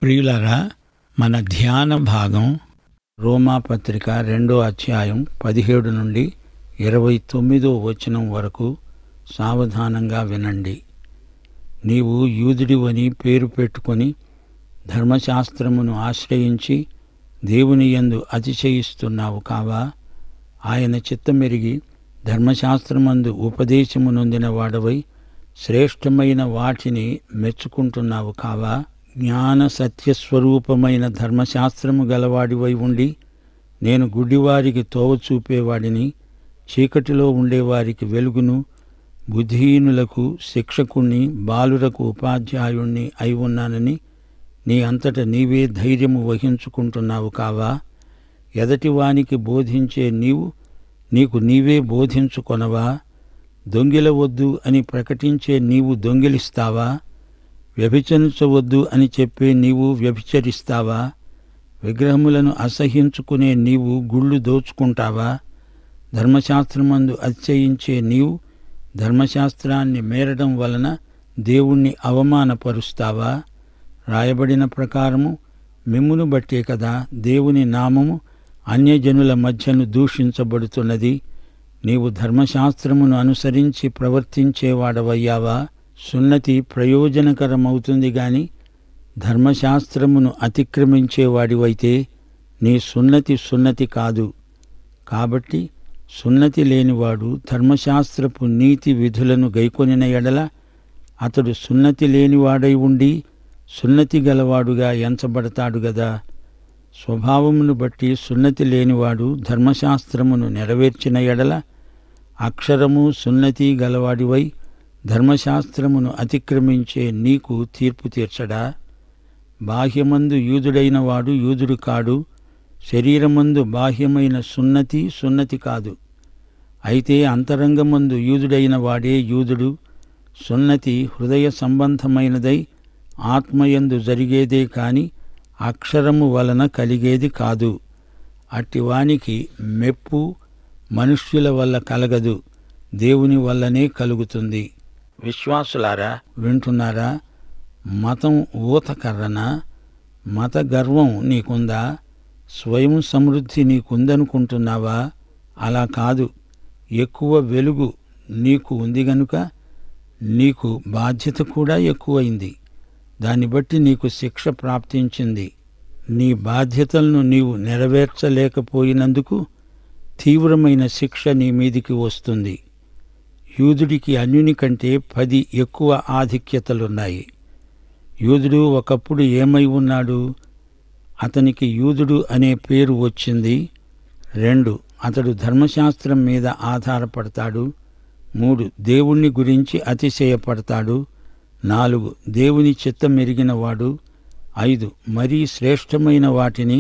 ప్రియులరా మన ధ్యాన భాగం రోమా పత్రిక రెండో అధ్యాయం పదిహేడు నుండి ఇరవై తొమ్మిదో వచనం వరకు సావధానంగా వినండి నీవు యూదుడివని పేరు పెట్టుకొని ధర్మశాస్త్రమును ఆశ్రయించి దేవుని యందు అతిశయిస్తున్నావు కావా ఆయన చిత్తమెరిగి ధర్మశాస్త్రమందు ఉపదేశము నొందిన వాడవై శ్రేష్టమైన వాటిని మెచ్చుకుంటున్నావు కావా జ్ఞాన సత్యస్వరూపమైన ధర్మశాస్త్రము గలవాడివై ఉండి నేను గుడ్డివారికి తోవ చూపేవాడిని చీకటిలో ఉండేవారికి వెలుగును బుద్ధిహీనులకు శిక్షకుణ్ణి బాలురకు ఉపాధ్యాయుణ్ణి అయి ఉన్నానని నీ అంతట నీవే ధైర్యము వహించుకుంటున్నావు కావా ఎదటివానికి బోధించే నీవు నీకు నీవే బోధించుకొనవా దొంగిలవద్దు అని ప్రకటించే నీవు దొంగిలిస్తావా వ్యభిచరించవద్దు అని చెప్పే నీవు వ్యభిచరిస్తావా విగ్రహములను అసహించుకునే నీవు గుళ్ళు దోచుకుంటావా ధర్మశాస్త్రమందు అత్యయించే నీవు ధర్మశాస్త్రాన్ని మేరడం వలన దేవుణ్ణి అవమానపరుస్తావా రాయబడిన ప్రకారము మిమ్మును బట్టే కదా దేవుని నామము అన్యజనుల మధ్యను దూషించబడుతున్నది నీవు ధర్మశాస్త్రమును అనుసరించి ప్రవర్తించేవాడవయ్యావా సున్నతి ప్రయోజనకరమవుతుంది గాని ధర్మశాస్త్రమును అతిక్రమించేవాడివైతే నీ సున్నతి సున్నతి కాదు కాబట్టి సున్నతి లేనివాడు ధర్మశాస్త్రపు నీతి విధులను గైకొనిన ఎడల అతడు సున్నతి లేనివాడై ఉండి సున్నతి గలవాడుగా ఎంచబడతాడు గదా స్వభావమును బట్టి సున్నతి లేనివాడు ధర్మశాస్త్రమును నెరవేర్చిన ఎడల అక్షరము సున్నతి గలవాడివై ధర్మశాస్త్రమును అతిక్రమించే నీకు తీర్పు తీర్చడా బాహ్యమందు యూదుడైన వాడు యూదుడు కాడు శరీరమందు బాహ్యమైన సున్నతి సున్నతి కాదు అయితే అంతరంగమందు యూదుడైన వాడే యూదుడు సున్నతి హృదయ సంబంధమైనదై ఆత్మయందు జరిగేదే కాని అక్షరము వలన కలిగేది కాదు అట్టివానికి మెప్పు మనుష్యుల వల్ల కలగదు దేవుని వల్లనే కలుగుతుంది విశ్వాసులారా వింటున్నారా మతం ఊతకర్రనా మత గర్వం నీకుందా స్వయం సమృద్ధి నీకుందనుకుంటున్నావా అలా కాదు ఎక్కువ వెలుగు నీకు ఉంది గనుక నీకు బాధ్యత కూడా ఎక్కువైంది దాన్ని బట్టి నీకు శిక్ష ప్రాప్తించింది నీ బాధ్యతలను నీవు నెరవేర్చలేకపోయినందుకు తీవ్రమైన శిక్ష నీ మీదికి వస్తుంది యూదుడికి అన్యుని కంటే పది ఎక్కువ ఆధిక్యతలున్నాయి యూదుడు ఒకప్పుడు ఏమై ఉన్నాడు అతనికి యూదుడు అనే పేరు వచ్చింది రెండు అతడు ధర్మశాస్త్రం మీద ఆధారపడతాడు మూడు దేవుణ్ణి గురించి అతిశయపడతాడు నాలుగు దేవుని చిత్తం ఎరిగినవాడు ఐదు మరీ శ్రేష్టమైన వాటిని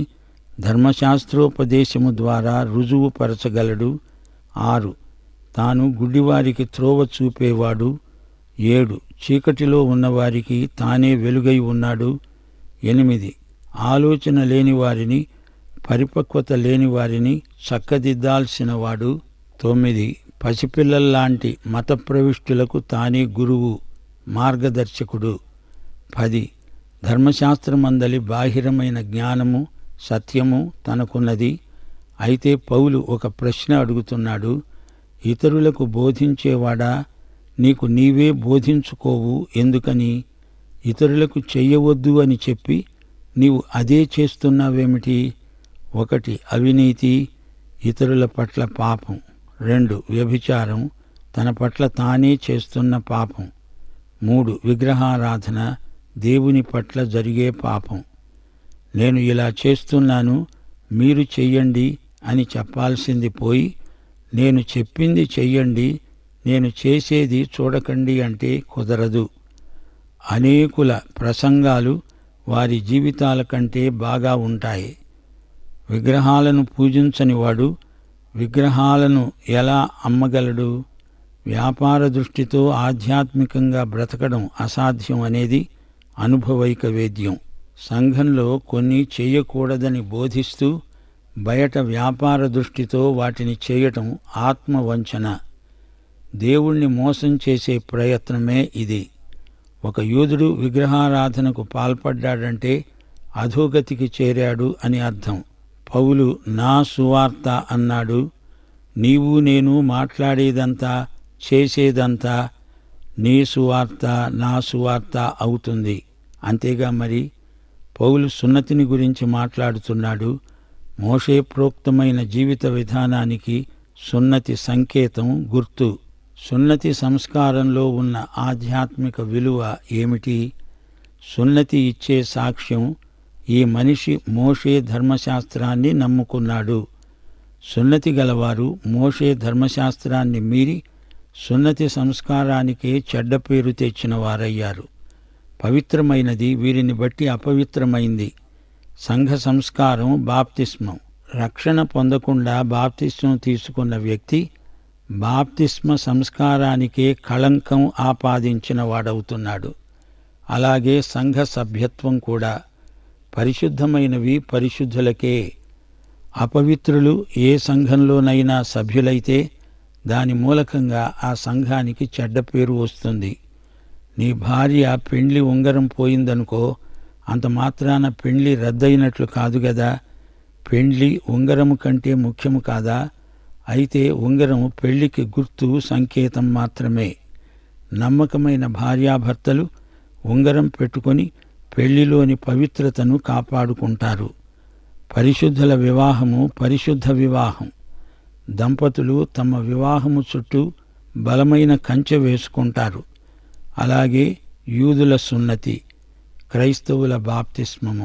ధర్మశాస్త్రోపదేశము ద్వారా రుజువుపరచగలడు ఆరు తాను గుడ్డివారికి త్రోవ చూపేవాడు ఏడు చీకటిలో ఉన్నవారికి తానే వెలుగై ఉన్నాడు ఎనిమిది ఆలోచన లేని వారిని పరిపక్వత లేని వారిని చక్కదిద్దాల్సిన వాడు తొమ్మిది పసిపిల్లల్లాంటి మత ప్రవిష్టులకు తానే గురువు మార్గదర్శకుడు పది ధర్మశాస్త్రమందలి బాహిరమైన జ్ఞానము సత్యము తనకున్నది అయితే పౌలు ఒక ప్రశ్న అడుగుతున్నాడు ఇతరులకు బోధించేవాడా నీకు నీవే బోధించుకోవు ఎందుకని ఇతరులకు చెయ్యవద్దు అని చెప్పి నీవు అదే చేస్తున్నావేమిటి ఒకటి అవినీతి ఇతరుల పట్ల పాపం రెండు వ్యభిచారం తన పట్ల తానే చేస్తున్న పాపం మూడు విగ్రహారాధన దేవుని పట్ల జరిగే పాపం నేను ఇలా చేస్తున్నాను మీరు చెయ్యండి అని చెప్పాల్సింది పోయి నేను చెప్పింది చెయ్యండి నేను చేసేది చూడకండి అంటే కుదరదు అనేకుల ప్రసంగాలు వారి జీవితాల కంటే బాగా ఉంటాయి విగ్రహాలను పూజించని వాడు విగ్రహాలను ఎలా అమ్మగలడు వ్యాపార దృష్టితో ఆధ్యాత్మికంగా బ్రతకడం అసాధ్యం అనేది అనుభవైక వేద్యం సంఘంలో కొన్ని చేయకూడదని బోధిస్తూ బయట వ్యాపార దృష్టితో వాటిని చేయటం ఆత్మవంచన దేవుణ్ణి మోసం చేసే ప్రయత్నమే ఇది ఒక యూదుడు విగ్రహారాధనకు పాల్పడ్డాడంటే అధోగతికి చేరాడు అని అర్థం పౌలు నా సువార్త అన్నాడు నీవు నేను మాట్లాడేదంతా చేసేదంతా నీ సువార్త నా సువార్త అవుతుంది అంతేగా మరి పౌలు సున్నతిని గురించి మాట్లాడుతున్నాడు మోషే ప్రోక్తమైన జీవిత విధానానికి సున్నతి సంకేతం గుర్తు సున్నతి సంస్కారంలో ఉన్న ఆధ్యాత్మిక విలువ ఏమిటి సున్నతి ఇచ్చే సాక్ష్యం ఈ మనిషి మోషే ధర్మశాస్త్రాన్ని నమ్ముకున్నాడు సున్నతి గలవారు మోషే ధర్మశాస్త్రాన్ని మీరి సున్నతి సంస్కారానికే చెడ్డ పేరు తెచ్చిన వారయ్యారు పవిత్రమైనది వీరిని బట్టి అపవిత్రమైంది సంఘ సంస్కారం బాప్తిస్మం రక్షణ పొందకుండా బాప్తిస్మం తీసుకున్న వ్యక్తి బాప్తిస్మ సంస్కారానికే కళంకం ఆపాదించిన వాడవుతున్నాడు అలాగే సంఘ సభ్యత్వం కూడా పరిశుద్ధమైనవి పరిశుద్ధులకే అపవిత్రులు ఏ సంఘంలోనైనా సభ్యులైతే దాని మూలకంగా ఆ సంఘానికి చెడ్డ పేరు వస్తుంది నీ భార్య పెండ్లి ఉంగరం పోయిందనుకో అంత మాత్రాన పెండ్లి రద్దయినట్లు కాదు గదా పెండ్లి ఉంగరము కంటే ముఖ్యము కాదా అయితే ఉంగరం పెళ్లికి గుర్తు సంకేతం మాత్రమే నమ్మకమైన భార్యాభర్తలు ఉంగరం పెట్టుకొని పెళ్లిలోని పవిత్రతను కాపాడుకుంటారు పరిశుద్ధుల వివాహము పరిశుద్ధ వివాహం దంపతులు తమ వివాహము చుట్టూ బలమైన కంచె వేసుకుంటారు అలాగే యూదుల సున్నతి క్రైస్తవుల బాప్తిస్మము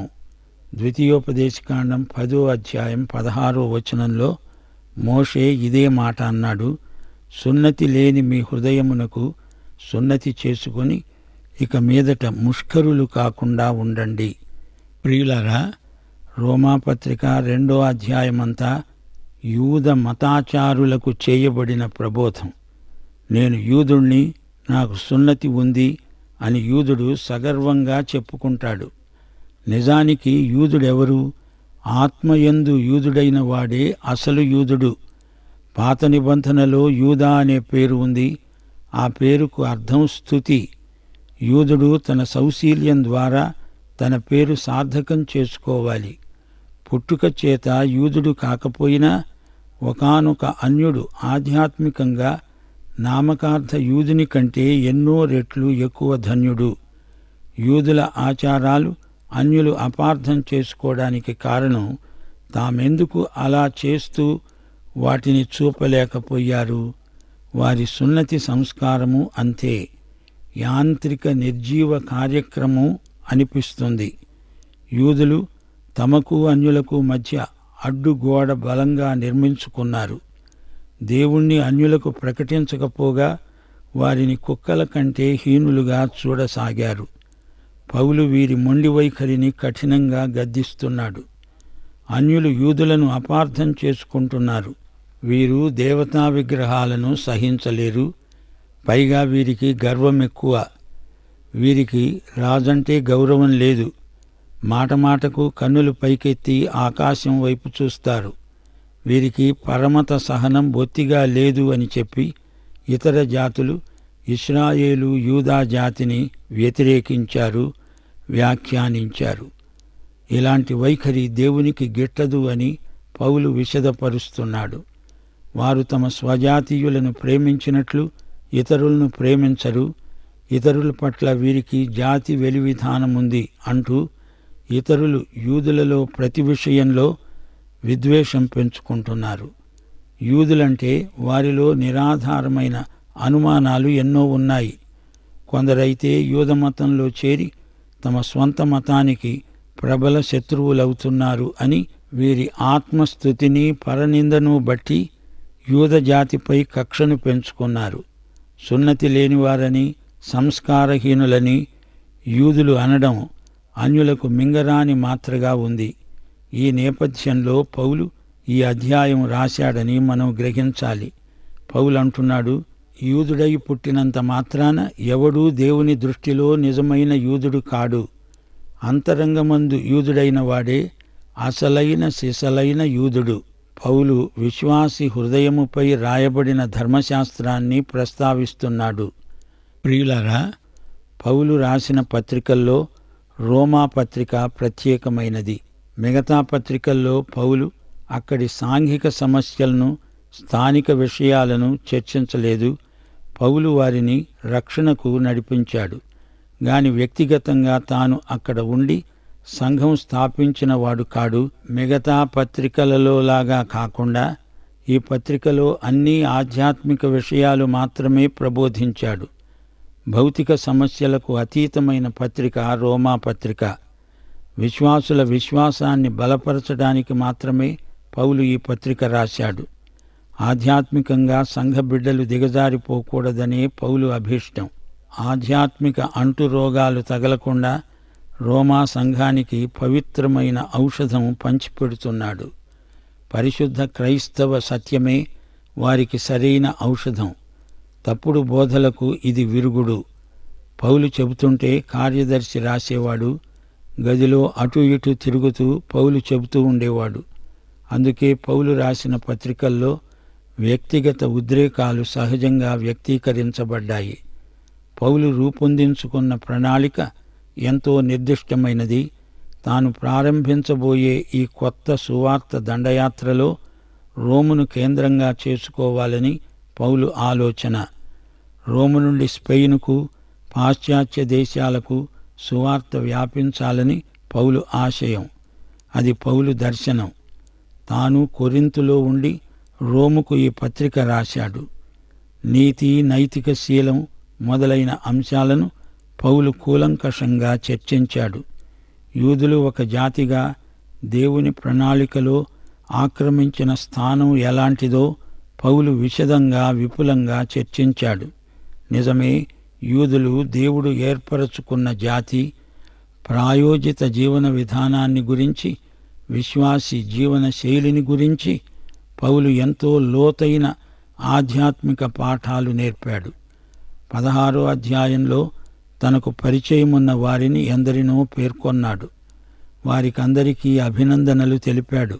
ద్వితీయోపదేశకాండం పదో అధ్యాయం పదహారో వచనంలో మోషే ఇదే మాట అన్నాడు సున్నతి లేని మీ హృదయమునకు సున్నతి చేసుకొని ఇక మీదట ముష్కరులు కాకుండా ఉండండి ప్రియులరా రోమాపత్రిక రెండో అధ్యాయమంతా యూద మతాచారులకు చేయబడిన ప్రబోధం నేను యూదుణ్ణి నాకు సున్నతి ఉంది అని యూదుడు సగర్వంగా చెప్పుకుంటాడు నిజానికి యూదుడెవరు ఆత్మయందు యూదుడైన వాడే అసలు యూదుడు పాత నిబంధనలో యూదా అనే పేరు ఉంది ఆ పేరుకు అర్థం స్థుతి యూదుడు తన సౌశీల్యం ద్వారా తన పేరు సార్థకం చేసుకోవాలి పుట్టుక చేత యూదుడు కాకపోయినా ఒకానొక అన్యుడు ఆధ్యాత్మికంగా నామకార్థ యూదుని కంటే ఎన్నో రెట్లు ఎక్కువ ధన్యుడు యూదుల ఆచారాలు అన్యులు అపార్థం చేసుకోవడానికి కారణం తామెందుకు అలా చేస్తూ వాటిని చూపలేకపోయారు వారి సున్నతి సంస్కారము అంతే యాంత్రిక నిర్జీవ కార్యక్రమం అనిపిస్తుంది యూదులు తమకు అన్యులకు మధ్య అడ్డుగోడ బలంగా నిర్మించుకున్నారు దేవుణ్ణి అన్యులకు ప్రకటించకపోగా వారిని కుక్కల కంటే హీనులుగా చూడసాగారు పౌలు వీరి మొండి వైఖరిని కఠినంగా గద్దిస్తున్నాడు అన్యులు యూదులను అపార్థం చేసుకుంటున్నారు వీరు దేవతా విగ్రహాలను సహించలేరు పైగా వీరికి గర్వం ఎక్కువ వీరికి రాజంటే గౌరవం లేదు మాట మాటకు కన్నులు పైకెత్తి ఆకాశం వైపు చూస్తారు వీరికి పరమత సహనం బొత్తిగా లేదు అని చెప్పి ఇతర జాతులు ఇస్రాయేలు యూదా జాతిని వ్యతిరేకించారు వ్యాఖ్యానించారు ఇలాంటి వైఖరి దేవునికి గిట్టదు అని పౌలు విశదపరుస్తున్నాడు వారు తమ స్వజాతీయులను ప్రేమించినట్లు ఇతరులను ప్రేమించరు ఇతరుల పట్ల వీరికి జాతి వెలివిధానముంది అంటూ ఇతరులు యూదులలో ప్రతి విషయంలో విద్వేషం పెంచుకుంటున్నారు యూదులంటే వారిలో నిరాధారమైన అనుమానాలు ఎన్నో ఉన్నాయి కొందరైతే యూద మతంలో చేరి తమ స్వంత మతానికి ప్రబల శత్రువులవుతున్నారు అని వీరి ఆత్మస్థుతిని పరనిందను బట్టి యూద జాతిపై కక్షను పెంచుకున్నారు సున్నతి లేనివారని సంస్కారహీనులని యూదులు అనడం అన్యులకు మింగరాని మాత్రగా ఉంది ఈ నేపథ్యంలో పౌలు ఈ అధ్యాయం రాశాడని మనం గ్రహించాలి పౌలు అంటున్నాడు యూదుడై పుట్టినంత మాత్రాన ఎవడూ దేవుని దృష్టిలో నిజమైన యూదుడు కాడు అంతరంగమందు యూదుడైన వాడే అసలైన సిసలైన యూదుడు పౌలు విశ్వాసి హృదయముపై రాయబడిన ధర్మశాస్త్రాన్ని ప్రస్తావిస్తున్నాడు ప్రియులరా పౌలు రాసిన పత్రికల్లో రోమా పత్రిక ప్రత్యేకమైనది మిగతా పత్రికల్లో పౌలు అక్కడి సాంఘిక సమస్యలను స్థానిక విషయాలను చర్చించలేదు పౌలు వారిని రక్షణకు నడిపించాడు గాని వ్యక్తిగతంగా తాను అక్కడ ఉండి సంఘం స్థాపించిన వాడు కాడు మిగతా పత్రికలలో లాగా కాకుండా ఈ పత్రికలో అన్ని ఆధ్యాత్మిక విషయాలు మాత్రమే ప్రబోధించాడు భౌతిక సమస్యలకు అతీతమైన పత్రిక రోమా పత్రిక విశ్వాసుల విశ్వాసాన్ని బలపరచడానికి మాత్రమే పౌలు ఈ పత్రిక రాశాడు ఆధ్యాత్మికంగా సంఘ బిడ్డలు దిగజారిపోకూడదనే పౌలు అభీష్టం ఆధ్యాత్మిక అంటు రోగాలు తగలకుండా రోమా సంఘానికి పవిత్రమైన ఔషధం పంచిపెడుతున్నాడు పరిశుద్ధ క్రైస్తవ సత్యమే వారికి సరైన ఔషధం తప్పుడు బోధలకు ఇది విరుగుడు పౌలు చెబుతుంటే కార్యదర్శి రాసేవాడు గదిలో అటు ఇటు తిరుగుతూ పౌలు చెబుతూ ఉండేవాడు అందుకే పౌలు రాసిన పత్రికల్లో వ్యక్తిగత ఉద్రేకాలు సహజంగా వ్యక్తీకరించబడ్డాయి పౌలు రూపొందించుకున్న ప్రణాళిక ఎంతో నిర్దిష్టమైనది తాను ప్రారంభించబోయే ఈ కొత్త సువార్త దండయాత్రలో రోమును కేంద్రంగా చేసుకోవాలని పౌలు ఆలోచన రోము నుండి స్పెయిన్కు పాశ్చాత్య దేశాలకు సువార్త వ్యాపించాలని పౌలు ఆశయం అది పౌలు దర్శనం తాను కొరింతులో ఉండి రోముకు ఈ పత్రిక రాశాడు నీతి నైతిక శీలం మొదలైన అంశాలను పౌలు కూలంకషంగా చర్చించాడు యూదులు ఒక జాతిగా దేవుని ప్రణాళికలో ఆక్రమించిన స్థానం ఎలాంటిదో పౌలు విశదంగా విపులంగా చర్చించాడు నిజమే యూదులు దేవుడు ఏర్పరచుకున్న జాతి ప్రాయోజిత జీవన విధానాన్ని గురించి విశ్వాసి జీవన శైలిని గురించి పౌలు ఎంతో లోతైన ఆధ్యాత్మిక పాఠాలు నేర్పాడు పదహారో అధ్యాయంలో తనకు పరిచయమున్న వారిని ఎందరినో పేర్కొన్నాడు వారికందరికీ అభినందనలు తెలిపాడు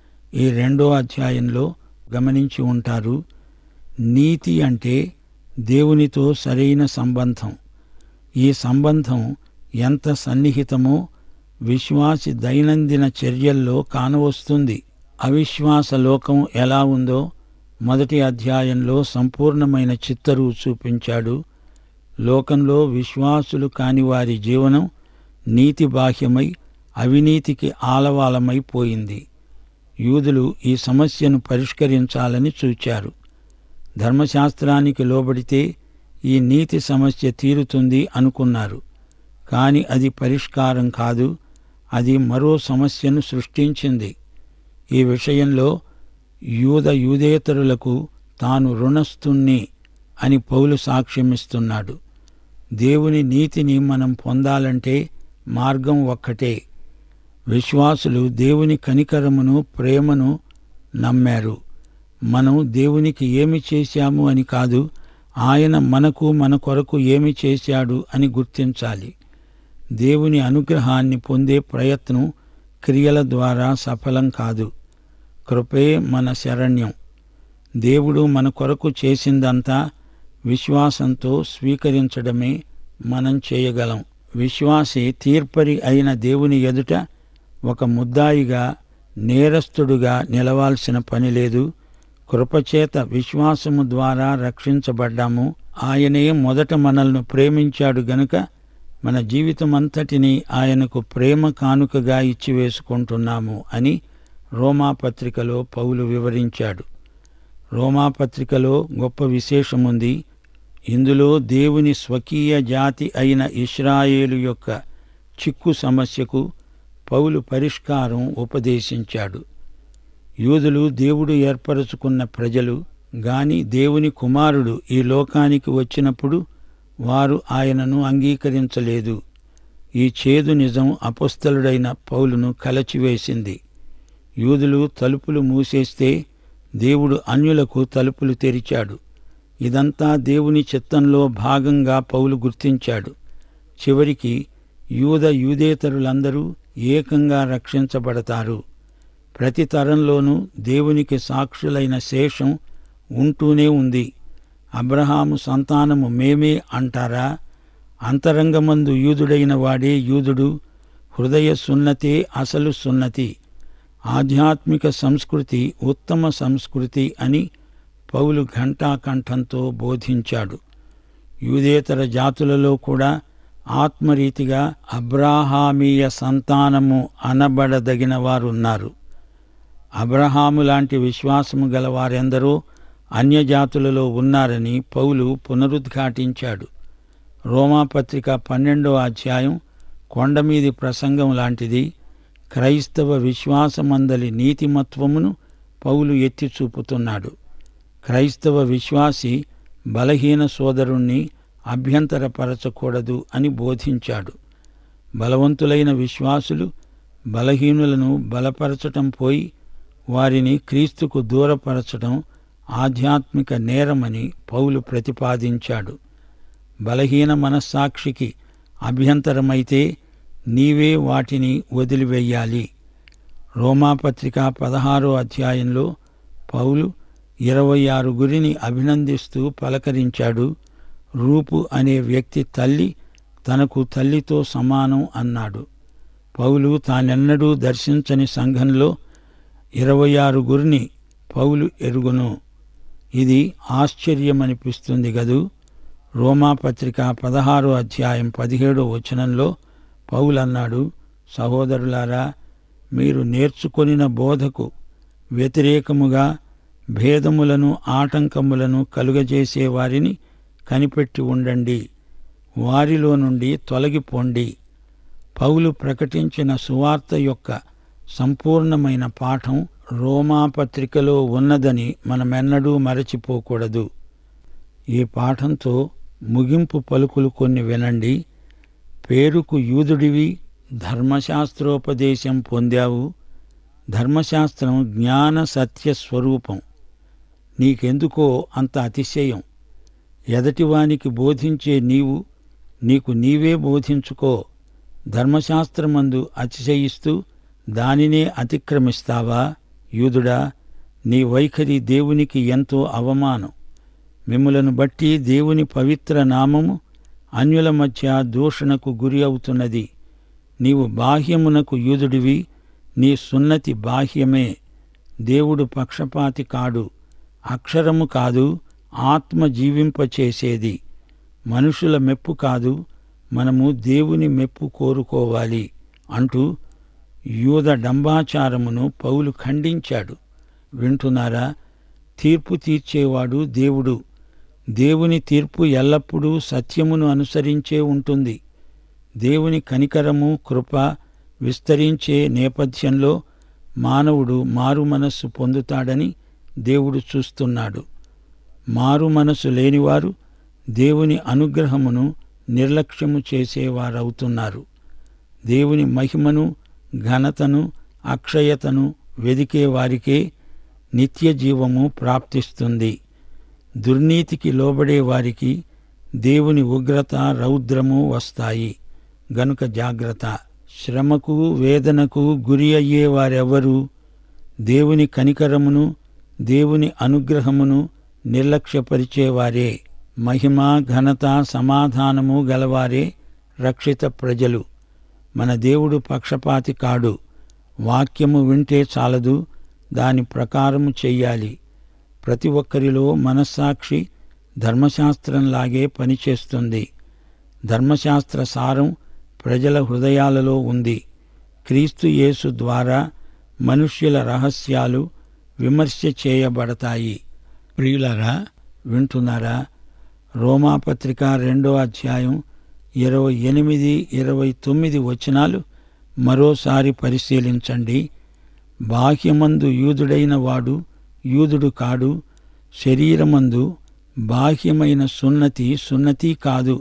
ఈ రెండో అధ్యాయంలో గమనించి ఉంటారు నీతి అంటే దేవునితో సరైన సంబంధం ఈ సంబంధం ఎంత సన్నిహితమో విశ్వాసి దైనందిన చర్యల్లో కానవస్తుంది అవిశ్వాస లోకం ఎలా ఉందో మొదటి అధ్యాయంలో సంపూర్ణమైన చిత్తరువు చూపించాడు లోకంలో విశ్వాసులు కాని వారి జీవనం నీతి బాహ్యమై అవినీతికి ఆలవాలమైపోయింది యూదులు ఈ సమస్యను పరిష్కరించాలని చూచారు ధర్మశాస్త్రానికి లోబడితే ఈ నీతి సమస్య తీరుతుంది అనుకున్నారు కాని అది పరిష్కారం కాదు అది మరో సమస్యను సృష్టించింది ఈ విషయంలో యూద యూదేతరులకు తాను రుణస్థుణ్ణి అని పౌలు సాక్ష్యమిస్తున్నాడు దేవుని నీతిని మనం పొందాలంటే మార్గం ఒక్కటే విశ్వాసులు దేవుని కనికరమును ప్రేమను నమ్మారు మనం దేవునికి ఏమి చేశాము అని కాదు ఆయన మనకు మన కొరకు ఏమి చేశాడు అని గుర్తించాలి దేవుని అనుగ్రహాన్ని పొందే ప్రయత్నం క్రియల ద్వారా సఫలం కాదు కృపే మన శరణ్యం దేవుడు మన కొరకు చేసిందంతా విశ్వాసంతో స్వీకరించడమే మనం చేయగలం విశ్వాసి తీర్పరి అయిన దేవుని ఎదుట ఒక ముద్దాయిగా నేరస్తుడుగా నిలవాల్సిన పని లేదు కృపచేత విశ్వాసము ద్వారా రక్షించబడ్డాము ఆయనే మొదట మనల్ని ప్రేమించాడు గనుక మన జీవితమంతటిని ఆయనకు ప్రేమ కానుకగా ఇచ్చివేసుకుంటున్నాము అని రోమాపత్రికలో పౌలు వివరించాడు రోమాపత్రికలో గొప్ప విశేషముంది ఇందులో దేవుని స్వకీయ జాతి అయిన ఇస్రాయేలు యొక్క చిక్కు సమస్యకు పౌలు పరిష్కారం ఉపదేశించాడు యూదులు దేవుడు ఏర్పరచుకున్న ప్రజలు గాని దేవుని కుమారుడు ఈ లోకానికి వచ్చినప్పుడు వారు ఆయనను అంగీకరించలేదు ఈ చేదు నిజం అపస్థలుడైన పౌలును కలచివేసింది యూదులు తలుపులు మూసేస్తే దేవుడు అన్యులకు తలుపులు తెరిచాడు ఇదంతా దేవుని చిత్తంలో భాగంగా పౌలు గుర్తించాడు చివరికి యూద యూదేతరులందరూ ఏకంగా రక్షించబడతారు ప్రతి తరంలోనూ దేవునికి సాక్షులైన శేషం ఉంటూనే ఉంది అబ్రహాము సంతానము మేమే అంటారా అంతరంగమందు యూదుడైన వాడే యూదుడు హృదయ సున్నతే అసలు సున్నతి ఆధ్యాత్మిక సంస్కృతి ఉత్తమ సంస్కృతి అని పౌలు ఘంటాకంఠంతో బోధించాడు యూదేతర జాతులలో కూడా ఆత్మరీతిగా అబ్రాహామీయ సంతానము అనబడదగిన వారున్నారు అబ్రహాము లాంటి విశ్వాసము గల వారెందరో అన్యజాతులలో ఉన్నారని పౌలు పునరుద్ఘాటించాడు రోమాపత్రిక పన్నెండో అధ్యాయం కొండమీది ప్రసంగం లాంటిది క్రైస్తవ విశ్వాసమందలి నీతిమత్వమును పౌలు ఎత్తి చూపుతున్నాడు క్రైస్తవ విశ్వాసి బలహీన సోదరుణ్ణి అభ్యంతరపరచకూడదు అని బోధించాడు బలవంతులైన విశ్వాసులు బలహీనులను బలపరచటం పోయి వారిని క్రీస్తుకు దూరపరచడం ఆధ్యాత్మిక నేరమని పౌలు ప్రతిపాదించాడు బలహీన మనస్సాక్షికి అభ్యంతరమైతే నీవే వాటిని వదిలివేయాలి రోమాపత్రిక పదహారో అధ్యాయంలో పౌలు ఇరవై ఆరు గురిని అభినందిస్తూ పలకరించాడు రూపు అనే వ్యక్తి తల్లి తనకు తల్లితో సమానం అన్నాడు పౌలు తానెన్నడూ దర్శించని సంఘంలో ఇరవై ఆరు గురిని పౌలు ఎరుగును ఇది ఆశ్చర్యమనిపిస్తుంది గదు రోమాపత్రిక పదహారో అధ్యాయం పదిహేడో వచనంలో పౌలన్నాడు సహోదరులారా మీరు నేర్చుకొనిన బోధకు వ్యతిరేకముగా భేదములను ఆటంకములను కలుగజేసే వారిని కనిపెట్టి ఉండండి వారిలో నుండి తొలగిపోండి పౌలు ప్రకటించిన సువార్త యొక్క సంపూర్ణమైన పాఠం రోమాపత్రికలో ఉన్నదని మనమెన్నడూ మరచిపోకూడదు ఈ పాఠంతో ముగింపు పలుకులు కొన్ని వినండి పేరుకు యూదుడివి ధర్మశాస్త్రోపదేశం పొందావు ధర్మశాస్త్రం జ్ఞాన సత్య స్వరూపం నీకెందుకో అంత అతిశయం ఎదటివానికి బోధించే నీవు నీకు నీవే బోధించుకో ధర్మశాస్త్రమందు అతిశయిస్తూ దానినే అతిక్రమిస్తావా యూదుడా నీ వైఖరి దేవునికి ఎంతో అవమానం మిమ్ములను బట్టి దేవుని పవిత్ర నామము అన్యుల మధ్య దూషణకు గురి అవుతున్నది నీవు బాహ్యమునకు యూదుడివి నీ సున్నతి బాహ్యమే దేవుడు పక్షపాతి కాడు అక్షరము కాదు ఆత్మ జీవింపచేసేది మనుషుల మెప్పు కాదు మనము దేవుని మెప్పు కోరుకోవాలి అంటూ యూద డంబాచారమును పౌలు ఖండించాడు వింటున్నారా తీర్పు తీర్చేవాడు దేవుడు దేవుని తీర్పు ఎల్లప్పుడూ సత్యమును అనుసరించే ఉంటుంది దేవుని కనికరము కృప విస్తరించే నేపథ్యంలో మానవుడు మారు మనస్సు పొందుతాడని దేవుడు చూస్తున్నాడు మారు మనసు లేనివారు దేవుని అనుగ్రహమును నిర్లక్ష్యము చేసేవారవుతున్నారు దేవుని మహిమను ఘనతను అక్షయతను వెదికే వారికే నిత్య జీవము ప్రాప్తిస్తుంది దుర్నీతికి లోబడే వారికి దేవుని ఉగ్రత రౌద్రము వస్తాయి గనుక జాగ్రత్త శ్రమకు వేదనకు గురి అయ్యే వారెవరు దేవుని కనికరమును దేవుని అనుగ్రహమును నిర్లక్ష్యపరిచేవారే మహిమ ఘనత సమాధానము గలవారే రక్షిత ప్రజలు మన దేవుడు పక్షపాతి కాడు వాక్యము వింటే చాలదు దాని ప్రకారము చెయ్యాలి ప్రతి ఒక్కరిలో మనస్సాక్షి ధర్మశాస్త్రంలాగే పనిచేస్తుంది ధర్మశాస్త్ర సారం ప్రజల హృదయాలలో ఉంది క్రీస్తు యేసు ద్వారా మనుష్యుల రహస్యాలు విమర్శ చేయబడతాయి ప్రియులరా వింటున్నారా రోమాపత్రిక రెండో అధ్యాయం ఇరవై ఎనిమిది ఇరవై తొమ్మిది వచనాలు మరోసారి పరిశీలించండి బాహ్యమందు యూదుడైన వాడు యూదుడు కాడు శరీరమందు బాహ్యమైన సున్నతి సున్నతి కాదు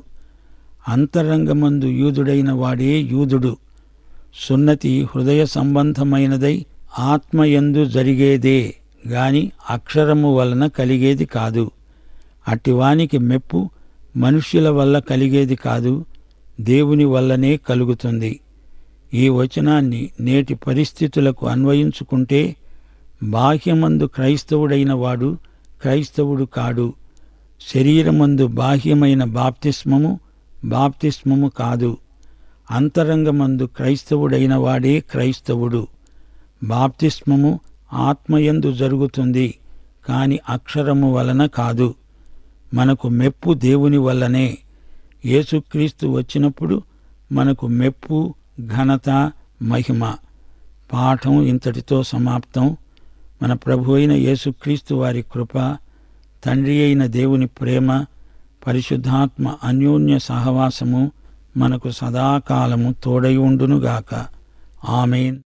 అంతరంగమందు యూదుడైన వాడే యూదుడు సున్నతి హృదయ సంబంధమైనదై ఆత్మయందు జరిగేదే గాని అక్షరము వలన కలిగేది కాదు అట్టివానికి మెప్పు మనుష్యుల వల్ల కలిగేది కాదు దేవుని వల్లనే కలుగుతుంది ఈ వచనాన్ని నేటి పరిస్థితులకు అన్వయించుకుంటే బాహ్యమందు క్రైస్తవుడైన వాడు క్రైస్తవుడు కాడు శరీరమందు బాహ్యమైన బాప్తిస్మము బాప్తిస్మము కాదు అంతరంగమందు క్రైస్తవుడైన వాడే క్రైస్తవుడు బాప్తిస్మము ఆత్మయందు జరుగుతుంది కాని అక్షరము వలన కాదు మనకు మెప్పు దేవుని వల్లనే యేసుక్రీస్తు వచ్చినప్పుడు మనకు మెప్పు ఘనత మహిమ పాఠం ఇంతటితో సమాప్తం మన ప్రభు అయిన యేసుక్రీస్తు వారి కృప తండ్రి అయిన దేవుని ప్రేమ పరిశుద్ధాత్మ అన్యోన్య సహవాసము మనకు సదాకాలము తోడై ఉండునుగాక ఆమెన్